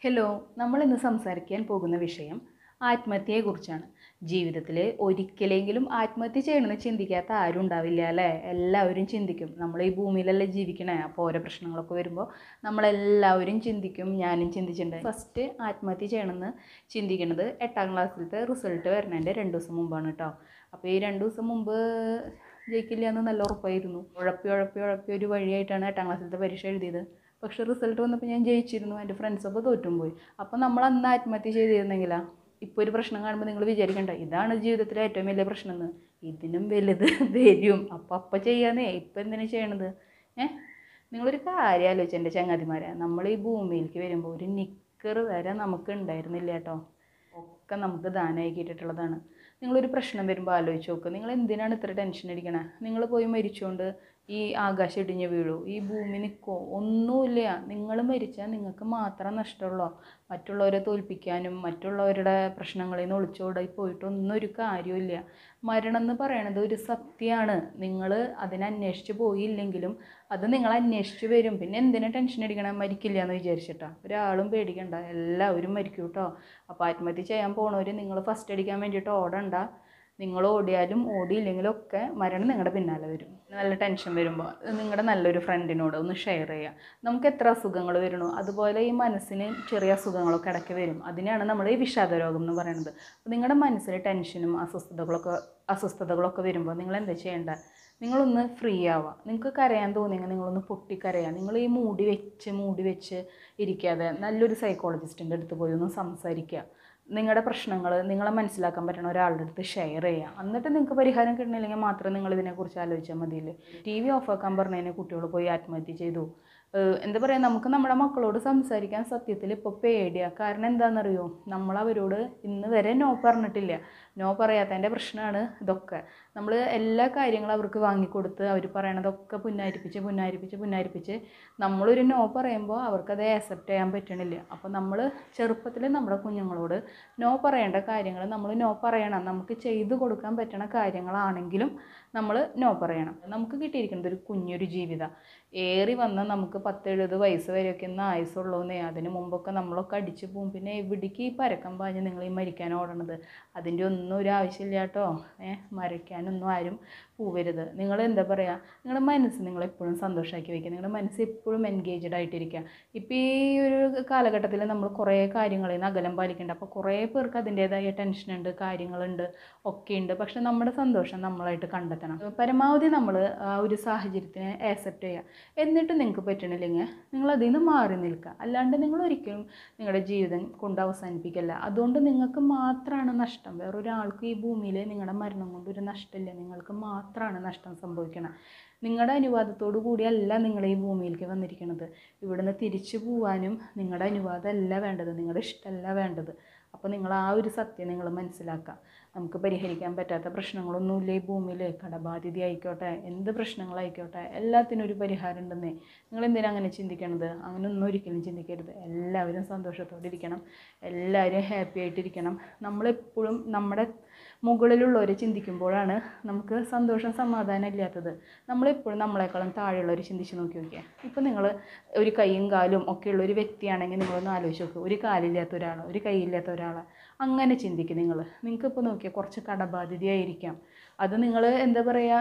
hello നമ്മൾ ഇന്ന് സംസാരിക്കാൻ പോകുന്ന വിഷയം ആത്മഹത്യയെക്കുറിച്ചാണ് ജീവിതത്തിൽ ഒരിക്കലെങ്കിലും ആത്മഹത്യ ചെയ്യണമെന്ന് ചിന്തിക്കാത്ത ആരും ഉണ്ടാവില്ല അല്ലേ എല്ലാവരും ചിന്തിക്കും നമ്മൾ ഈ ഭൂമിയിലല്ലേ ജീവിക്കണേ അപ്പോൾ ഓരോ പ്രശ്നങ്ങളൊക്കെ വരുമ്പോൾ നമ്മളെല്ലാവരും ചിന്തിക്കും ഞാനും ചിന്തിച്ചിട്ടുണ്ട് ഫസ്റ്റ് ആത്മഹത്യ ചെയ്യണമെന്ന് ചിന്തിക്കുന്നത് എട്ടാം ക്ലാസ്സിലത്തെ റിസൾട്ട് വരുന്നതിൻ്റെ രണ്ട് ദിവസം മുമ്പാണ് കേട്ടോ അപ്പോൾ ഈ രണ്ട് ദിവസം മുമ്പ് ജയിക്കില്ല എന്ന് നല്ല ഉറപ്പായിരുന്നു ഉഴപ്പി ഉഴപ്പി ഉഴപ്പി ഒരു വഴിയായിട്ടാണ് എട്ടാം ക്ലാസ്സിലത്തെ പരീക്ഷ എഴുതിയത് പക്ഷെ റിസൾട്ട് വന്നപ്പോൾ ഞാൻ ജയിച്ചിരുന്നു എൻ്റെ ഫ്രണ്ട്സൊക്കെ തോറ്റും പോയി അപ്പോൾ നമ്മൾ അന്ന് ആത്മഹത്യ ചെയ്തിരുന്നെങ്കിലാ ഇപ്പോൾ ഒരു പ്രശ്നം കാണുമ്പോൾ നിങ്ങൾ വിചാരിക്കണ്ട ഇതാണ് ജീവിതത്തിലെ ഏറ്റവും വലിയ പ്രശ്നം എന്ന് ഇതിനും വലുത് വരും അപ്പോൾ അപ്പം ചെയ്യാന്നേ ഇപ്പം എന്തിനാ ചെയ്യണത് ഏ നിങ്ങളൊരു കാര്യം ആലോചിച്ചു എൻ്റെ ചങ്ങാതിമാരെ നമ്മൾ ഈ ഭൂമിയിലേക്ക് വരുമ്പോൾ ഒരു നിക്കർ വരെ നമുക്ക് ഉണ്ടായിരുന്നില്ല കേട്ടോ ഒക്കെ നമുക്ക് ദാനമായി കിട്ടിയിട്ടുള്ളതാണ് നിങ്ങളൊരു പ്രശ്നം വരുമ്പോൾ ആലോചിച്ച് നോക്കുക നിങ്ങൾ എന്തിനാണ് ഇത്ര ടെൻഷൻ അടിക്കണേ നിങ്ങൾ പോയി മരിച്ചുകൊണ്ട് ഈ ആകാശം ഇടിഞ്ഞ് വീഴൂ ഈ ഭൂമി നിൽക്കോ ഒന്നുമില്ല നിങ്ങൾ മരിച്ചാൽ നിങ്ങൾക്ക് മാത്രം നഷ്ടമുള്ളൂ മറ്റുള്ളവരെ തോൽപ്പിക്കാനും മറ്റുള്ളവരുടെ പ്രശ്നങ്ങളിൽ നിന്ന് ഒളിച്ചോടായി പോയിട്ടൊന്നും ഒരു കാര്യമില്ല മരണം എന്ന് പറയണത് ഒരു സത്യമാണ് നിങ്ങൾ അതിനെ അന്വേഷിച്ച് പോയില്ലെങ്കിലും അത് നിങ്ങൾ അന്വേഷിച്ച് വരും പിന്നെ എന്തിനാ ടെൻഷൻ അടിക്കണം മരിക്കില്ല എന്ന് വിചാരിച്ചിട്ടാ ഒരാളും പേടിക്കണ്ട എല്ലാവരും മരിക്കും കേട്ടോ അപ്പോൾ ആത്മഹത്യ ചെയ്യാൻ പോണവർ നിങ്ങൾ ഫസ്റ്റ് അടിക്കാൻ വേണ്ടിയിട്ട് ഓടണ്ട നിങ്ങൾ ഓടിയാലും ഓടിയില്ലെങ്കിലും ഒക്കെ മരണം നിങ്ങളുടെ പിന്നാലെ വരും നല്ല ടെൻഷൻ വരുമ്പോൾ നിങ്ങളുടെ നല്ലൊരു ഫ്രണ്ടിനോട് ഒന്ന് ഷെയർ ചെയ്യുക നമുക്ക് എത്ര അസുഖങ്ങൾ വരണോ അതുപോലെ ഈ മനസ്സിന് ചെറിയ അസുഖങ്ങളൊക്കെ ഇടയ്ക്ക് വരും അതിനെയാണ് നമ്മൾ ഈ വിഷാദ രോഗം എന്ന് പറയുന്നത് അപ്പോൾ നിങ്ങളുടെ മനസ്സിൽ ടെൻഷനും അസ്വസ്ഥതകളൊക്കെ അസ്വസ്ഥതകളൊക്കെ വരുമ്പോൾ നിങ്ങൾ എന്താ ചെയ്യേണ്ടത് നിങ്ങളൊന്ന് ഫ്രീ ആവുക നിങ്ങൾക്ക് കരയാൻ തോന്നിയെങ്കിൽ നിങ്ങളൊന്ന് പൊട്ടിക്കരയുക നിങ്ങൾ ഈ മൂടി വെച്ച് മൂടി വെച്ച് ഇരിക്കാതെ നല്ലൊരു സൈക്കോളജിസ്റ്റിൻ്റെ അടുത്ത് പോയി ഒന്ന് സംസാരിക്കുക നിങ്ങളുടെ പ്രശ്നങ്ങൾ നിങ്ങളെ മനസ്സിലാക്കാൻ പറ്റുന്ന ഒരാളുടെ അടുത്ത് ഷെയർ ചെയ്യുക എന്നിട്ട് നിങ്ങൾക്ക് പരിഹാരം കിട്ടണില്ലെങ്കിൽ മാത്രം നിങ്ങൾ ഇതിനെക്കുറിച്ച് ആലോചിച്ചാൽ മതിയില്ലേ ടി വി ഓഫാക്കാൻ പറഞ്ഞതിന് കുട്ടികൾ പോയി ആത്മഹത്യ ചെയ്തു ഏഹ് എന്താ പറയുക നമുക്ക് നമ്മുടെ മക്കളോട് സംസാരിക്കാൻ സത്യത്തിൽ ഇപ്പോൾ പേടിയാണ് കാരണം എന്താണെന്നറിയോ നമ്മൾ അവരോട് ഇന്ന് വരെ നോ പറഞ്ഞിട്ടില്ല നോ പറയാത്തതിൻ്റെ പ്രശ്നമാണ് ഇതൊക്കെ നമ്മൾ എല്ലാ കാര്യങ്ങളും അവർക്ക് വാങ്ങിക്കൊടുത്ത് അവർ പറയണതൊക്കെ പുന്നാരിപ്പിച്ച് പുന്നാരിപ്പിച്ച് പുന്നാരിപ്പിച്ച് നമ്മളൊരു നോ പറയുമ്പോൾ അവർക്കത് ആക്സെപ്റ്റ് ചെയ്യാൻ പറ്റണില്ല അപ്പോൾ നമ്മൾ ചെറുപ്പത്തിൽ നമ്മുടെ കുഞ്ഞുങ്ങളോട് നോ പറയേണ്ട കാര്യങ്ങൾ നമ്മൾ നോ പറയണം നമുക്ക് ചെയ്തു കൊടുക്കാൻ പറ്റണ കാര്യങ്ങളാണെങ്കിലും നമ്മൾ നോ പറയണം നമുക്ക് കിട്ടിയിരിക്കുന്നത് ഒരു കുഞ്ഞൊരു ജീവിതം ഏറി വന്നാൽ നമുക്ക് പത്ത് എഴുപത് വയസ്സ് വരെയൊക്കെ ഒന്ന് ആയുസുള്ളൂന്നേ അതിന് മുമ്പൊക്കെ നമ്മളൊക്കെ അടിച്ചു പോകും പിന്നെ എവിടേക്ക് ഈ പരക്കം പാഞ്ഞ് നിങ്ങൾ ഈ മരിക്കാൻ ഓടണത് അതിൻ്റെ ഒന്നും ഒരു ആവശ്യമില്ല കേട്ടോ ഏഹ് മരിക്കാനൊന്നും ആരും പോവരുത് നിങ്ങൾ എന്താ പറയുക നിങ്ങളുടെ മനസ്സ് നിങ്ങൾ എപ്പോഴും സന്തോഷമാക്കി വയ്ക്കുക നിങ്ങളുടെ മനസ്സ് എപ്പോഴും എൻഗേജ്ഡ് ആയിട്ടിരിക്കുക ഇപ്പോൾ ഈ ഒരു കാലഘട്ടത്തിൽ നമ്മൾ കുറേ കാര്യങ്ങളിൽ നിന്ന് അകലം പാലിക്കേണ്ട അപ്പോൾ കുറേ പേർക്ക് അതിൻ്റേതായ ടെൻഷനുണ്ട് കാര്യങ്ങളുണ്ട് ഒക്കെ ഉണ്ട് പക്ഷെ നമ്മുടെ സന്തോഷം നമ്മളായിട്ട് കണ്ടെത്തണം പരമാവധി നമ്മൾ ആ ഒരു സാഹചര്യത്തിനെ ആക്സെപ്റ്റ് ചെയ്യുക എന്നിട്ട് നിങ്ങൾക്ക് പറ്റണില്ലെങ്കിൽ നിങ്ങൾ അതിൽ നിന്ന് മാറി നിൽക്കുക അല്ലാണ്ട് നിങ്ങൾ ഒരിക്കലും നിങ്ങളുടെ ജീവിതം കൊണ്ട് അവസാനിപ്പിക്കല്ല അതുകൊണ്ട് നിങ്ങൾക്ക് മാത്രമാണ് നഷ്ടം വേറൊരാൾക്കും ഈ ഭൂമിയിൽ നിങ്ങളുടെ മരണം കൊണ്ട് ഒരു നഷ്ടമില്ല നിങ്ങൾക്ക് മാത്രമാണ് നഷ്ടം സംഭവിക്കണം നിങ്ങളുടെ അനുവാദത്തോടു കൂടിയല്ല നിങ്ങൾ ഈ ഭൂമിയിലേക്ക് വന്നിരിക്കുന്നത് ഇവിടുന്ന് തിരിച്ചു പോവാനും നിങ്ങളുടെ അനുവാദമല്ല വേണ്ടത് നിങ്ങളുടെ ഇഷ്ടമല്ല വേണ്ടത് അപ്പോൾ നിങ്ങൾ ആ ഒരു സത്യം നിങ്ങൾ മനസ്സിലാക്കുക നമുക്ക് പരിഹരിക്കാൻ പറ്റാത്ത പ്രശ്നങ്ങളൊന്നുമില്ല ഈ ഭൂമിയിൽ കടബാധ്യത ആയിക്കോട്ടെ എന്ത് പ്രശ്നങ്ങളായിക്കോട്ടെ എല്ലാത്തിനും ഒരു പരിഹാരം ഉണ്ടെന്നേ നിങ്ങൾ എന്തിനാ അങ്ങനെ ചിന്തിക്കണത് അങ്ങനെ ഒന്നും ഒരിക്കലും ചിന്തിക്കരുത് എല്ലാവരും സന്തോഷത്തോടെ ഇരിക്കണം എല്ലാവരും ഹാപ്പി ആയിട്ടിരിക്കണം നമ്മളെപ്പോഴും നമ്മുടെ മുകളിലുള്ളവരെ ചിന്തിക്കുമ്പോഴാണ് നമുക്ക് സന്തോഷം സമാധാനം ഇല്ലാത്തത് നമ്മളെപ്പോഴും നമ്മളെക്കാളും താഴെയുള്ളവർ ചിന്തിച്ച് നോക്കി നോക്കിയാൽ ഇപ്പോൾ നിങ്ങൾ ഒരു കൈയും കാലും ഒക്കെയുള്ള ഒരു വ്യക്തിയാണെങ്കിൽ നിങ്ങളൊന്ന് ആലോചിച്ച് നോക്കുക ഒരു കാലില്ലാത്ത ഒരാൾ ഒരു കൈയില്ലാത്ത ഒരാൾ അങ്ങനെ ചിന്തിക്കും നിങ്ങൾ നിങ്ങൾക്കിപ്പോൾ നോക്കിയാൽ കുറച്ച് കടബാധ്യതയായിരിക്കാം അത് നിങ്ങൾ എന്താ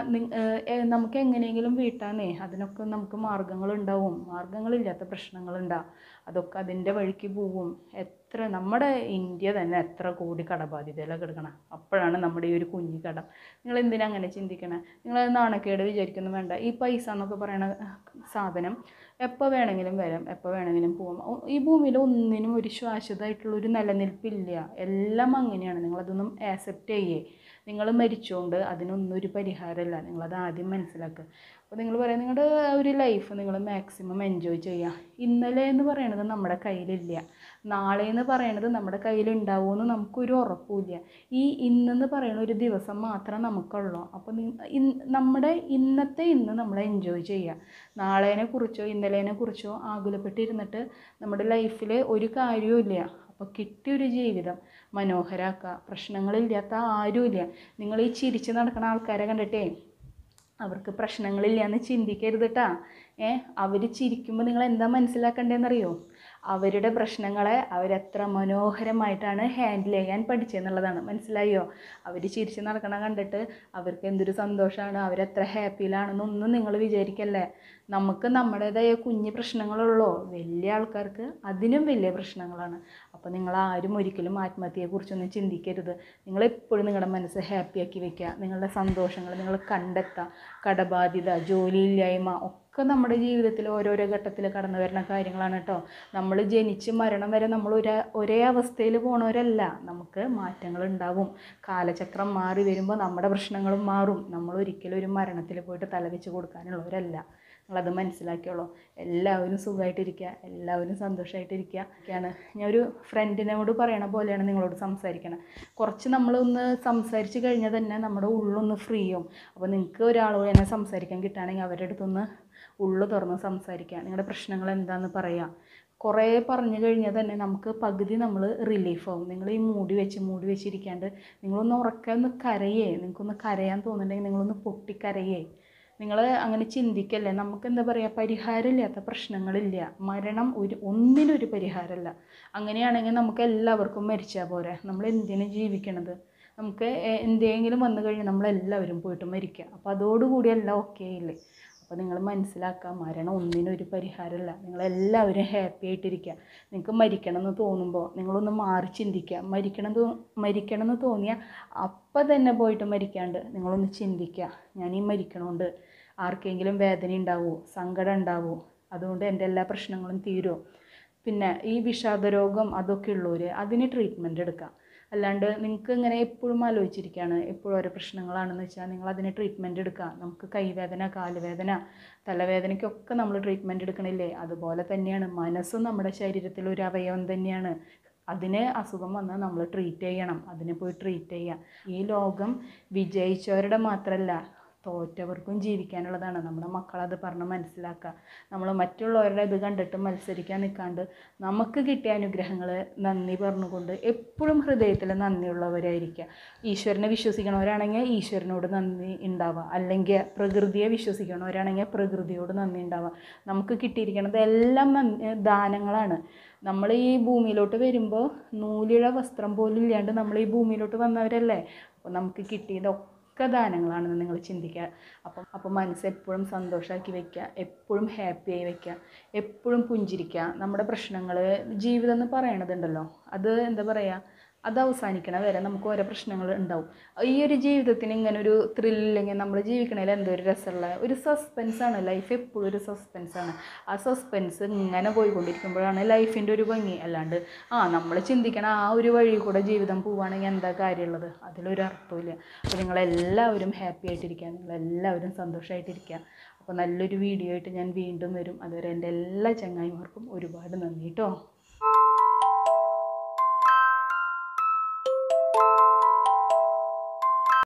പറയുക നമുക്ക് എങ്ങനെയെങ്കിലും വീട്ടാന്നേ അതിനൊക്കെ നമുക്ക് മാർഗങ്ങളുണ്ടാവും മാർഗങ്ങളില്ലാത്ത പ്രശ്നങ്ങളുണ്ടാവും അതൊക്കെ അതിൻ്റെ വഴിക്ക് പോവും എത്ര നമ്മുടെ ഇന്ത്യ തന്നെ എത്ര കോടി കടബാധ്യതയിലാണ് കിടക്കണം അപ്പോഴാണ് നമ്മുടെ ഈ ഒരു കുഞ്ഞി കടം നിങ്ങൾ എന്തിനാ അങ്ങനെ ചിന്തിക്കണേ നിങ്ങൾ നാണക്കേട് വിചാരിക്കുന്നു വേണ്ട ഈ പൈസ എന്നൊക്കെ പറയണ സാധനം എപ്പോൾ വേണമെങ്കിലും വരാം എപ്പോൾ വേണമെങ്കിലും പോവാം ഈ ഭൂമിയിൽ ഒന്നിനും ഒരു ശാശ്വതമായിട്ടുള്ള ഒരു നിലനിൽപ്പില്ല എല്ലാം അങ്ങനെയാണ് നിങ്ങളതൊന്നും ആക്സെപ്റ്റ് ചെയ്യേ നിങ്ങൾ മരിച്ചുകൊണ്ട് അതിനൊന്നും ഒരു പരിഹാരമല്ല നിങ്ങളത് ആദ്യം മനസ്സിലാക്കുക അപ്പോൾ നിങ്ങൾ പറയാം നിങ്ങളുടെ ഒരു ലൈഫ് നിങ്ങൾ മാക്സിമം എൻജോയ് ചെയ്യുക ഇന്നലെ എന്ന് പറയുന്നത് നമ്മുടെ കയ്യിലില്ല നാളെ എന്ന് പറയുന്നത് നമ്മുടെ കയ്യിൽ ഉണ്ടാവുമെന്ന് നമുക്കൊരു ഉറപ്പില്ല ഈ ഇന്നെന്ന് പറയുന്ന ഒരു ദിവസം മാത്രം നമുക്കുള്ളൂ അപ്പോൾ നമ്മുടെ ഇന്നത്തെ ഇന്ന് നമ്മൾ എൻജോയ് ചെയ്യുക നാളേനെ കുറിച്ചോ ഇന്നലേനെ കുറിച്ചോ ആകുലപ്പെട്ടിരുന്നിട്ട് നമ്മുടെ ലൈഫിൽ ഒരു കാര്യവും ഇല്ല അപ്പോൾ കിട്ടിയൊരു ജീവിതം മനോഹരാക്കുക പ്രശ്നങ്ങളില്ലാത്ത ആരുമില്ല നിങ്ങൾ ഈ ചിരിച്ച് നടക്കുന്ന ആൾക്കാരെ കണ്ടിട്ടേ അവർക്ക് പ്രശ്നങ്ങളില്ല എന്ന് ചിന്തിക്കരുത് കേട്ടാ ഏ അവർ ചിരിക്കുമ്പോൾ നിങ്ങൾ എന്താ മനസ്സിലാക്കേണ്ടതെന്നറിയോ അവരുടെ പ്രശ്നങ്ങളെ അവരെത്ര മനോഹരമായിട്ടാണ് ഹാൻഡിൽ ചെയ്യാൻ പഠിച്ചതെന്നുള്ളതാണ് മനസ്സിലായോ അവർ ചിരിച്ച് നടക്കണ കണ്ടിട്ട് അവർക്ക് എന്തൊരു സന്തോഷമാണ് അവരെത്ര ഹാപ്പിയിലാണെന്നൊന്നും നിങ്ങൾ വിചാരിക്കല്ലേ നമുക്ക് നമ്മുടേതായ കുഞ്ഞു പ്രശ്നങ്ങളുള്ളൂ വലിയ ആൾക്കാർക്ക് അതിനും വലിയ പ്രശ്നങ്ങളാണ് അപ്പോൾ നിങ്ങൾ ആരും ഒരിക്കലും ആത്മഹത്യയെക്കുറിച്ചൊന്നും ചിന്തിക്കരുത് നിങ്ങൾ എപ്പോഴും നിങ്ങളുടെ മനസ്സ് ഹാപ്പിയാക്കി വെക്കുക നിങ്ങളുടെ സന്തോഷങ്ങൾ നിങ്ങൾ കണ്ടെത്തുക കടബാധ്യത ജോലിയില്ലായ്മ ഒക്കെ നമ്മുടെ ജീവിതത്തിൽ ഓരോരോ ഘട്ടത്തിൽ കടന്നു വരുന്ന കാര്യങ്ങളാണ് കേട്ടോ നമ്മൾ ജനിച്ച് മരണം വരെ നമ്മൾ ഒരേ ഒരേ അവസ്ഥയിൽ പോണവരല്ല നമുക്ക് മാറ്റങ്ങൾ ഉണ്ടാവും കാലചക്രം മാറി വരുമ്പോൾ നമ്മുടെ പ്രശ്നങ്ങളും മാറും നമ്മൾ ഒരിക്കലും ഒരു മരണത്തിൽ പോയിട്ട് തലവെച്ച് കൊടുക്കാനുള്ളവരല്ല നിങ്ങളത് മനസ്സിലാക്കിയോളൂ എല്ലാവരും സുഖമായിട്ടിരിക്കുക എല്ലാവരും സന്തോഷമായിട്ടിരിക്കുക ഒക്കെയാണ് ഞാൻ ഒരു ഫ്രണ്ടിനോട് പറയണ പോലെയാണ് നിങ്ങളോട് സംസാരിക്കണം കുറച്ച് നമ്മളൊന്ന് സംസാരിച്ച് കഴിഞ്ഞാൽ തന്നെ നമ്മുടെ ഉള്ളൊന്ന് ഫ്രീ ആവും അപ്പോൾ നിങ്ങൾക്ക് ഒരാളോട് എന്നെ സംസാരിക്കാൻ കിട്ടുകയാണെങ്കിൽ അവരുടെ അടുത്തൊന്ന് ഉള്ളു തുറന്ന് സംസാരിക്കുക നിങ്ങളുടെ പ്രശ്നങ്ങൾ എന്താണെന്ന് പറയാം കുറേ പറഞ്ഞു കഴിഞ്ഞാൽ തന്നെ നമുക്ക് പകുതി നമ്മൾ റിലീഫ് ആവും നിങ്ങൾ ഈ മൂടി വെച്ച് മൂടി വെച്ചിരിക്കാണ്ട് നിങ്ങളൊന്ന് ഉറക്കാൻ ഒന്ന് കരയേ നിങ്ങൾക്കൊന്ന് കരയാൻ തോന്നുന്നുണ്ടെങ്കിൽ നിങ്ങളൊന്ന് പൊട്ടിക്കരയേ നിങ്ങൾ അങ്ങനെ ചിന്തിക്കല്ലേ നമുക്ക് എന്താ പറയുക പരിഹാരമില്ലാത്ത പ്രശ്നങ്ങളില്ല മരണം ഒരു ഒന്നിനൊരു പരിഹാരമല്ല അങ്ങനെയാണെങ്കിൽ നമുക്ക് എല്ലാവർക്കും മരിച്ചാൽ പോരെ നമ്മൾ എന്തിനു ജീവിക്കണത് നമുക്ക് എ- എന്തെങ്കിലും വന്നു കഴിഞ്ഞാൽ നമ്മളെല്ലാവരും പോയിട്ട് മരിക്കുക അപ്പോൾ അതോടുകൂടി എല്ലാം ഓക്കെ ഇല്ലേ അപ്പോൾ നിങ്ങൾ മനസ്സിലാക്കുക മരണം ഒന്നിനും ഒരു പരിഹാരമല്ല നിങ്ങളെല്ലാവരും ഹാപ്പി ആയിട്ടിരിക്കുക നിങ്ങൾക്ക് മരിക്കണം എന്ന് തോന്നുമ്പോൾ നിങ്ങളൊന്ന് മാറി ചിന്തിക്കുക മരിക്കണം തോ മരിക്കണം എന്ന് തോന്നിയാൽ അപ്പം തന്നെ പോയിട്ട് മരിക്കാണ്ട് നിങ്ങളൊന്ന് ചിന്തിക്കുക ഞാൻ ഈ മരിക്കണോണ്ട് ആർക്കെങ്കിലും വേദന ഉണ്ടാവുമോ സങ്കടം ഉണ്ടാവുമോ അതുകൊണ്ട് എൻ്റെ എല്ലാ പ്രശ്നങ്ങളും തീരുമോ പിന്നെ ഈ വിഷാദരോഗം അതൊക്കെ ഉള്ളവർ അതിന് ട്രീറ്റ്മെൻറ്റ് എടുക്കാം അല്ലാണ്ട് നിങ്ങൾക്ക് ഇങ്ങനെ എപ്പോഴും ആലോചിച്ചിരിക്കുകയാണ് എപ്പോഴും ഓരോ പ്രശ്നങ്ങളാണെന്ന് വെച്ചാൽ നിങ്ങൾ അതിന് ട്രീറ്റ്മെൻറ്റ് എടുക്കുക നമുക്ക് കൈവേദന കാലുവേദന തലവേദനയ്ക്കൊക്കെ നമ്മൾ ട്രീറ്റ്മെൻറ്റ് എടുക്കണില്ലേ അതുപോലെ തന്നെയാണ് മനസ്സും നമ്മുടെ ശരീരത്തിലെ ഒരു അവയവം തന്നെയാണ് അതിന് അസുഖം വന്നാൽ നമ്മൾ ട്രീറ്റ് ചെയ്യണം അതിനെ പോയി ട്രീറ്റ് ചെയ്യുക ഈ ലോകം വിജയിച്ചവരുടെ മാത്രമല്ല തോറ്റവർക്കും ജീവിക്കാനുള്ളതാണ് നമ്മുടെ മക്കളത് പറഞ്ഞ് മനസ്സിലാക്കുക നമ്മൾ മറ്റുള്ളവരുടെ ഇത് കണ്ടിട്ട് മത്സരിക്കാൻ നിൽക്കാണ്ട് നമുക്ക് കിട്ടിയ അനുഗ്രഹങ്ങൾ നന്ദി പറഞ്ഞുകൊണ്ട് എപ്പോഴും ഹൃദയത്തിൽ നന്ദിയുള്ളവരായിരിക്കുക ഈശ്വരനെ വിശ്വസിക്കണവരാണെങ്കിൽ ഈശ്വരനോട് നന്ദി ഉണ്ടാവുക അല്ലെങ്കിൽ പ്രകൃതിയെ വിശ്വസിക്കണവരാണെങ്കിൽ പ്രകൃതിയോട് നന്ദി ഉണ്ടാവുക നമുക്ക് കിട്ടിയിരിക്കുന്നത് എല്ലാം നന്ദി ദാനങ്ങളാണ് നമ്മൾ ഈ ഭൂമിയിലോട്ട് വരുമ്പോൾ നൂലിഴ വസ്ത്രം പോലും ഇല്ലാണ്ട് നമ്മൾ ഈ ഭൂമിയിലോട്ട് വന്നവരല്ലേ അപ്പോൾ നമുക്ക് കിട്ടിയതൊക്കെ ഒക്കെ ദാനങ്ങളാണെന്ന് നിങ്ങൾ ചിന്തിക്കുക അപ്പം അപ്പം മനസ്സ് എപ്പോഴും സന്തോഷമാക്കി വെക്കുക എപ്പോഴും ഹാപ്പി ആയി വെക്കുക എപ്പോഴും പുഞ്ചിരിക്കുക നമ്മുടെ പ്രശ്നങ്ങൾ ജീവിതം എന്ന് പറയണതുണ്ടല്ലോ അത് എന്താ പറയുക അത് അവസാനിക്കണ വരെ നമുക്ക് ഓരോ പ്രശ്നങ്ങൾ ഉണ്ടാവും ഈ ഒരു ജീവിതത്തിന് ഇങ്ങനെ ഒരു ത്രില്ലില്ലെങ്കിൽ നമ്മൾ ജീവിക്കണതിൽ എന്തോ ഒരു രസമുള്ള ഒരു സസ്പെൻസാണ് ലൈഫ് എപ്പോഴും ഒരു സസ്പെൻസാണ് ആ സസ്പെൻസ് ഇങ്ങനെ പോയിക്കൊണ്ടിരിക്കുമ്പോഴാണ് ലൈഫിൻ്റെ ഒരു ഭംഗി അല്ലാണ്ട് ആ നമ്മൾ ചിന്തിക്കണ ആ ഒരു വഴി കൂടെ ജീവിതം പോവുകയാണെങ്കിൽ എന്താ കാര്യമുള്ളത് അതിലൊരു അർത്ഥമില്ല അപ്പോൾ നിങ്ങളെല്ലാവരും ഹാപ്പി ആയിട്ടിരിക്കുക നിങ്ങളെല്ലാവരും സന്തോഷമായിട്ടിരിക്കുക അപ്പോൾ നല്ലൊരു വീഡിയോ ആയിട്ട് ഞാൻ വീണ്ടും വരും അതുവരെ എൻ്റെ എല്ലാ ചങ്ങായിമാർക്കും ഒരുപാട് നന്ദി കേട്ടോ